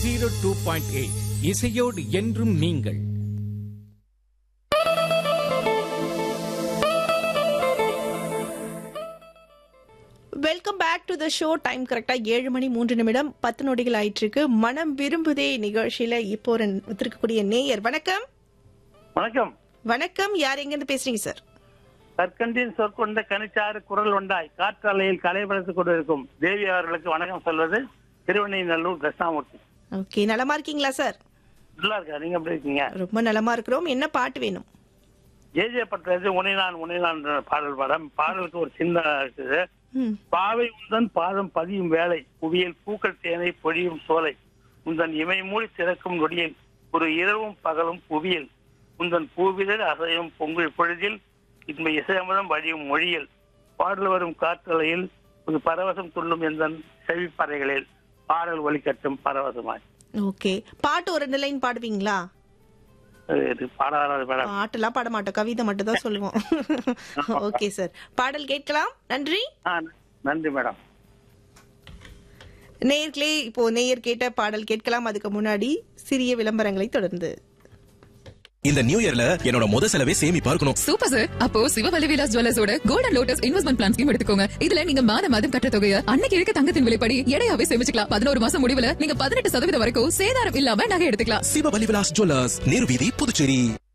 zero two point eight இசையோடு என்றும் நீங்கள் welcome back to the show time கரெக்டா ஏழு மணி மூன்று நிமிடம் பத்து நொடிகள் ஆயிட்டு இருக்கு மனம் விரும்புதே நிகழ்ச்சியில இப்போ ஒரு இருக்கக்கூடிய நேயர் வணக்கம் வணக்கம் வணக்கம் யார் எங்க இருந்து பேசுறீங்க சார் கற்கண்டின் சொற்கொண்ட கனிச்சாறு குரல் உண்டாய் காற்றாலையில் கலைபடுத்திக் கொண்டிருக்கும் தேவி அவர்களுக்கு வணக்கம் சொல்வது திருவண்ணைநல்லூர் தட்சிணாமூர்த்தி ஓகே நலமா இருக்கீங்களா சார் நல்லா இருக்கா நீங்க எப்படி இருக்கீங்க ரொம்ப நலமா இருக்கிறோம் என்ன பாட்டு வேணும் ஜே ஜே பட்டது உனைநான் உனைநான் என்ற பாடல் படம் பாடலுக்கு ஒரு சின்ன இருக்குது ம், பாவை உந்தன் பாதம் பதியும் வேலை புவியில் பூக்கள் தேனை பொழியும் சோலை உந்தன் இமை மூடி திறக்கும் நொடியில் ஒரு இரவும் பகலும் புவியில் உந்தன் பூவிதழ் அசையும் பொங்கல் பொழுதில் இந்த இசையமதம் வழியும் மொழியில் பாடல் வரும் காற்றலையில் ஒரு பரவசம் துள்ளும் எந்த செவிப்பறைகளில் பாடல் ஒலிக்கட்டும் பரவசமாய் ஓகே பாட்டு ஒரு ரெண்டு லைன் பாடுவீங்களா அது இது பாடாத மேடம் பாட்டெல்லாம் பாட மாட்டோம் கவிதை மட்டும் தான் சொல்லுவோம் ஓகே சார் பாடல் கேட்கலாம் நன்றி ஆ நன்றி மேடம் நேயர்களே இப்போ நேயர் கேட்ட பாடல் கேட்கலாம் அதுக்கு முன்னாடி சிறிய விளம்பரங்களை தொடர்ந்து இந்த நியூ இயர்ல என்னோட முத செலவே சேமிப்பா இருக்கணும் சூப்பர் சார் அப்போ சிவவலி விலாஸ் ஜுவல்லர்ஸோட golden lotus investment plan scheme எடுத்துக்கோங்க இதுல நீங்க மாத மாதம் கட்ட தொகையை அன்னைக்கு இருக்க தங்கத்தின் விலைப்படி எடையாவே சேமிச்சுக்கலாம் பதினோரு மாசம் முடிவுல நீங்க பதினெட்டு சதவீதம் வரைக்கும் சேதாரம் இல்லாம நகை எடுத்துக்கலாம் சிவபலி விலாஸ் ஜுவல்லர்ஸ் நேரு வீதி புதுச்சேரி